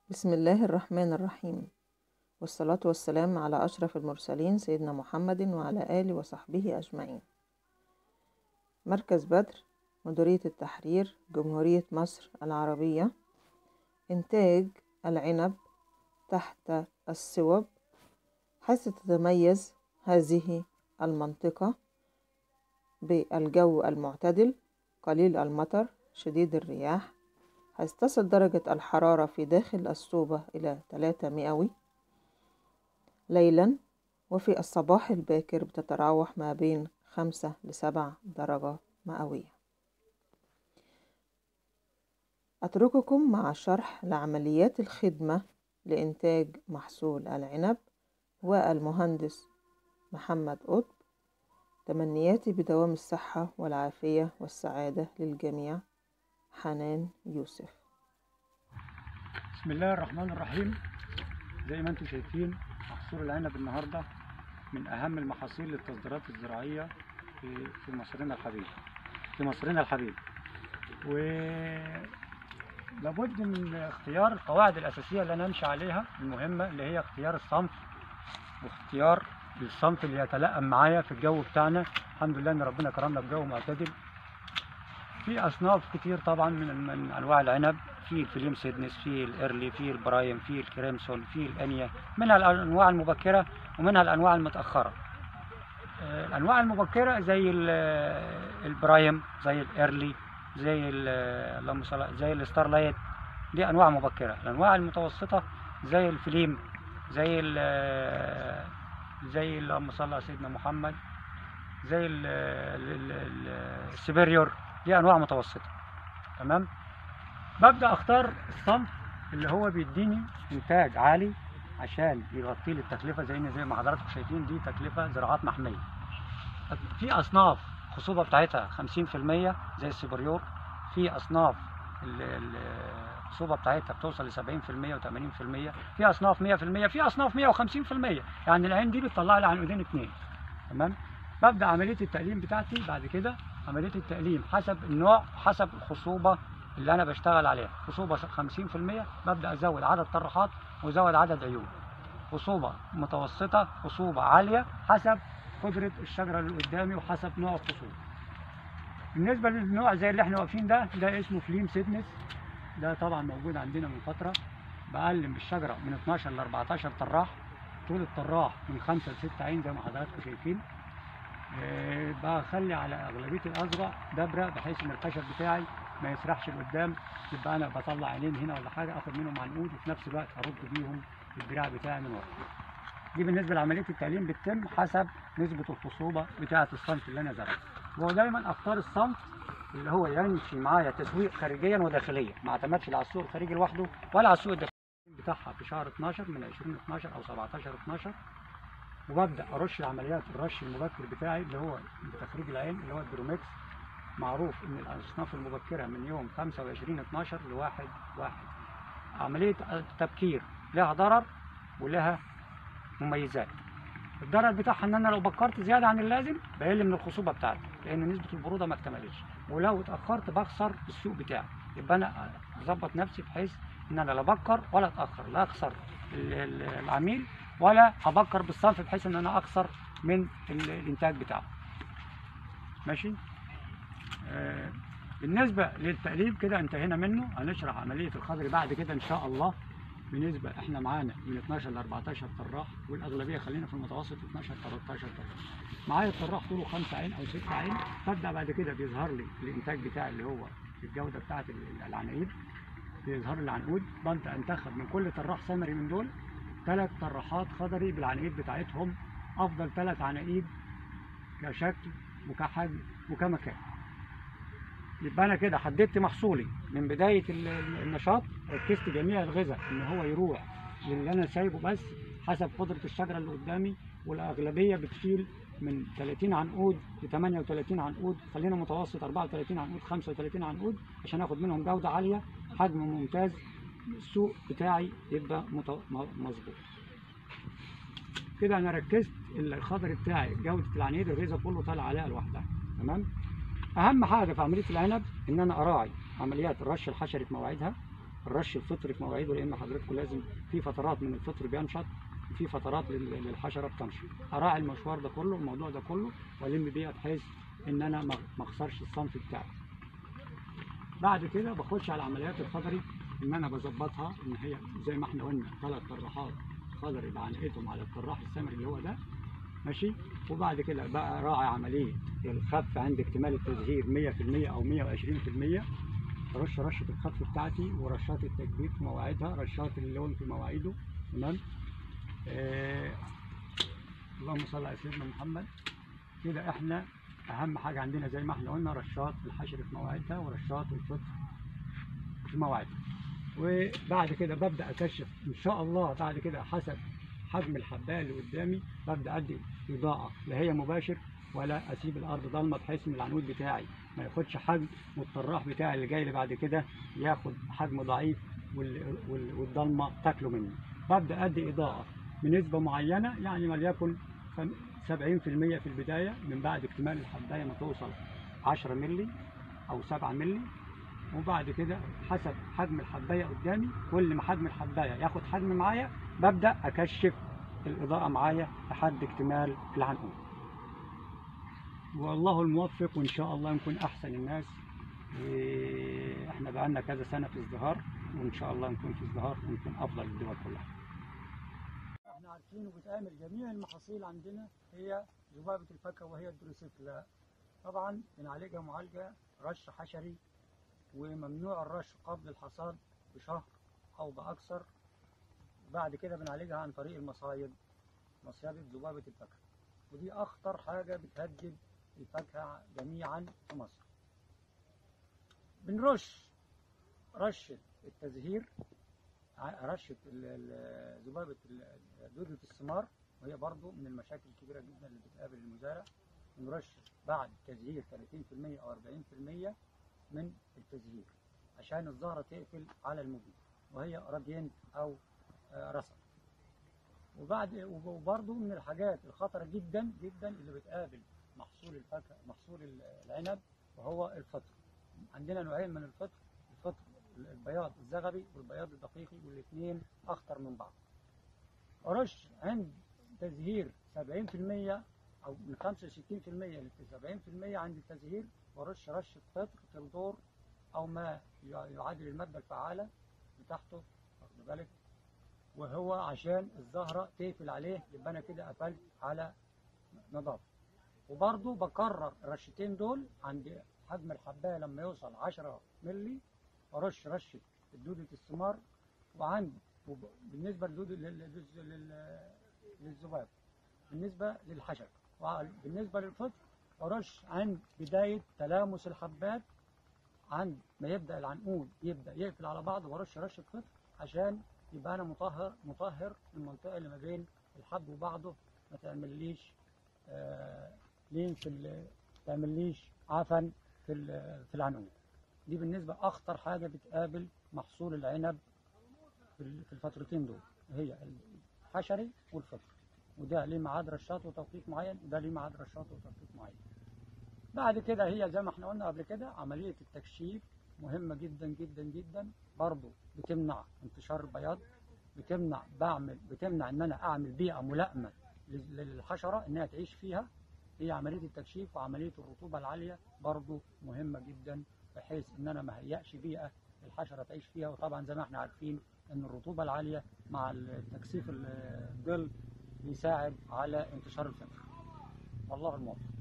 بسم الله الرحمن الرحيم والصلاة والسلام على أشرف المرسلين سيدنا محمد وعلى آله وصحبه أجمعين مركز بدر مديرية التحرير جمهورية مصر العربية إنتاج العنب تحت السوب حيث تتميز هذه المنطقة بالجو المعتدل قليل المطر شديد الرياح حيث تصل درجة الحرارة في داخل الصوبة إلى 3 مئوي ليلا وفي الصباح الباكر بتتراوح ما بين خمسة لسبع درجات مئوية أترككم مع شرح لعمليات الخدمة لإنتاج محصول العنب والمهندس محمد قطب تمنياتي بدوام الصحة والعافية والسعادة للجميع حنان يوسف بسم الله الرحمن الرحيم زي ما انتم شايفين محصول العنب النهارده من اهم المحاصيل للتصديرات الزراعيه في في مصرنا الحبيب في مصرنا الحبيب و لابد من اختيار القواعد الاساسيه اللي انا امشي عليها المهمه اللي هي اختيار الصنف واختيار الصنف اللي يتلائم معايا في الجو بتاعنا الحمد لله ان ربنا كرمنا بجو معتدل في اصناف كتير طبعا من من انواع العنب في الفليم سيدنس في الايرلي في البرايم في الكريمسون في الانيا منها الانواع المبكره ومنها الانواع المتاخره آه، الانواع المبكره زي ال- البرايم زي الايرلي زي ال- اللهم صل على- زي الستارلايت دي انواع مبكره الانواع المتوسطه زي الفليم زي ال- زي اللهم صل على سيدنا محمد زي ال- ال- ال- السبيريور دي انواع متوسطه تمام ببدا اختار الصنف اللي هو بيديني انتاج عالي عشان يغطي لي التكلفه زي زي ما حضراتكم شايفين دي تكلفه زراعات محميه في اصناف الخصوبه بتاعتها 50% زي السوبريور في اصناف ال- ال- الخصوبه بتاعتها بتوصل ل 70% و80% في اصناف 100% في اصناف 150% يعني العين دي بتطلع لي عنقودين اتنين تمام ببدا عمليه التقليم بتاعتي بعد كده عمليه التقليم حسب النوع حسب الخصوبه اللي انا بشتغل عليها خصوبه 50% ببدا ازود عدد طرحات وازود عدد عيون خصوبه متوسطه خصوبه عاليه حسب قدره الشجره اللي قدامي وحسب نوع الخصوبه بالنسبه للنوع زي اللي احنا واقفين ده ده اسمه فليم سيدنس ده طبعا موجود عندنا من فتره بقلم بالشجره من 12 ل 14 طراح طول الطراح من 5 ل 6 عين زي ما حضراتكم شايفين آه، بخلي على اغلبيه الاذرع دبره بحيث ان الخشب بتاعي ما يسرحش لقدام يبقى انا بطلع عينين هنا ولا حاجه اخد منهم عنقود وفي نفس الوقت ارد بيهم الدراع بتاعي من ورا دي بالنسبه لعمليه التقليم بتتم حسب نسبه الخصوبه بتاعه الصنف اللي انا زرعه ودايما اختار الصنف اللي هو يمشي معايا تسويق خارجيا وداخليا ما اعتمدش لا على السوق الخارجي لوحده ولا على السوق الداخلي بتاعها في شهر 12 من 20 12 او 17 12 وببدا ارش العمليات الرش المبكر بتاعي اللي هو تخريج العين اللي هو الدروميكس معروف ان الاصناف المبكره من يوم 25 12 لواحد واحد عمليه التبكير لها ضرر ولها مميزات الضرر بتاعها ان انا لو بكرت زياده عن اللازم بقل من الخصوبه بتاعتي لان نسبه البروده ما اكتملتش ولو اتاخرت بخسر السوق بتاعي يبقى انا بظبط نفسي بحيث ان انا لا بكر ولا اتاخر لا اخسر ال- ال- العميل ولا ابكر بالصنف بحيث ان انا اخسر من ال- الانتاج بتاعه ماشي آه بالنسبه للتقليب كده انتهينا منه هنشرح عمليه الخضر بعد كده ان شاء الله بالنسبه احنا معانا من 12 ل 14 طراح والاغلبيه خلينا في المتوسط 12 13 طراح معايا الطراح طوله 5 عين او 6 عين ببدا بعد كده بيظهر لي الانتاج بتاعي اللي هو الجوده بتاعه ال- العناقيد بيظهر لي العنقود ببدا انتخب من كل طراح ثمري من دول ثلاث طراحات خضري بالعناقيد بتاعتهم افضل ثلاث عناقيد كشكل وكحجم وكمكان يبقى انا كده حددت محصولي من بدايه ال- ال- النشاط ركزت جميع الغذاء ان هو يروح للي انا سايبه بس حسب قدره الشجره اللي قدامي والاغلبيه بتشيل من 30 عنقود ل 38 عنقود خلينا متوسط 34 عنقود 35 عنقود عشان اخد منهم جوده عاليه حجم ممتاز السوق بتاعي يبقى مت- م- مظبوط كده انا ركزت الخضر بتاعي جوده العنيد الغذاء كله طالع عليها لوحدها تمام اهم حاجه في عمليه العنب ان انا اراعي عمليات الرش الحشري في مواعيدها الرش الفطري في مواعيده لان حضراتكم لازم في فترات من الفطر بينشط وفي فترات لل- للحشره بتنشط اراعي المشوار ده كله الموضوع ده كله والم بيه بحيث ان انا ما ما اخسرش الصنف بتاعي بعد كده بخش على العمليات الخضري ان انا بظبطها ان هي زي ما احنا قلنا ثلاث طراحات خضري بعلقتهم على الطراح السمري اللي هو ده ماشي وبعد كده بقى راعي عمليه الخف عند اكتمال التزهير 100% او 120% رش رشه الخف بتاعتي ورشات التجديد في مواعيدها رشات اللون في مواعيده تمام آه اللهم صل على سيدنا محمد كده احنا اهم حاجه عندنا زي ما احنا قلنا رشات الحشر في مواعيدها ورشات الفطر في مواعيدها وبعد كده ببدا اكشف ان شاء الله بعد كده حسب حجم الحبايه اللي قدامي ببدا ادي اضاءه لا هي مباشر ولا اسيب الارض ضلمه بحيث ان العنقود بتاعي ما ياخدش حجم والطراح بتاعي اللي جاي لي بعد كده ياخد حجم ضعيف وال- وال- والضلمه تاكله مني ببدا ادي اضاءه بنسبه معينه يعني وليكن خم- 70% في البدايه من بعد اكتمال الحبايه ما توصل 10 مللي او 7 مللي وبعد كده حسب حجم الحبايه قدامي كل ما حجم الحبايه ياخد حجم معايا ببدا اكشف الاضاءه معايا لحد اكتمال العنقود والله الموفق وان شاء الله نكون احسن الناس واحنا بقالنا كذا سنه في ازدهار وان شاء الله نكون في ازدهار ونكون افضل الدول كلها احنا عارفين وبتعمل جميع المحاصيل عندنا هي ذبابه الفاكهه وهي الدروسيكلا طبعا بنعالجها معالجه رش حشري وممنوع الرش قبل الحصاد بشهر او باكثر بعد كده بنعالجها عن طريق المصايد مصيدة ذبابة الفاكهة ودي أخطر حاجة بتهدد الفاكهة جميعا في مصر بنرش رشة التزهير ع- رشة ال- ال- ذبابة ال- دودة الثمار وهي برضو من المشاكل الكبيرة جدا اللي بتقابل المزارع بنرش بعد تزهير 30% أو 40% من التزهير عشان الزهرة تقفل على المبيد وهي راديانت أو آه، رصد وبعد وبرضه من الحاجات الخطرة جدا جدا اللي بتقابل محصول الفاكهة محصول ال- العنب وهو الفطر عندنا نوعين من الفطر الفطر البياض الزغبي والبياض الدقيقي والاثنين أخطر من بعض رش عند تزهير 70% أو من 65% ل 70% عند التزهير ورش رشة فطر تلدور أو ما يعادل المادة الفعالة بتاعته واخد بالك وهو عشان الزهرة تقفل عليه يبقى أنا كده قفلت على نظافة وبرضه بكرر الرشتين دول عند حجم الحباية لما يوصل 10 ملي أرش رشة دودة الثمار وعند وب- بالنسبة لدودة لل- لل- لل- للذباب بالنسبة للحشر وبالنسبة للفطر أرش عند بداية تلامس الحبات عند ما يبدأ العنقود يبدأ يقفل على بعض وأرش رشة فطر عشان يبقى أنا مطهر مطهر المنطقة اللي ما بين الحب وبعضه ما تعمليش آه لين في ال- تعمليش عفن في ال- في العنقود دي بالنسبة أخطر حاجة بتقابل محصول العنب في ال- في الفترتين دول هي الحشري والفطر وده ليه ميعاد رشات وتوقيت معين وده ليه ميعاد رشات وتوقيت معين بعد كده هي زي ما احنا قلنا قبل كده عملية التكشيف مهمة جدا جدا جدا برضو بتمنع انتشار البياض بتمنع بعمل بتمنع ان انا اعمل بيئة ملائمة لل- للحشرة انها تعيش فيها هي عملية التكشيف وعملية الرطوبة العالية برضو مهمة جدا بحيث ان انا ما هيأش بيئة الحشرة تعيش فيها وطبعا زي ما احنا عارفين ان الرطوبة العالية مع التكثيف الظل بيساعد على انتشار الفطر والله الموفق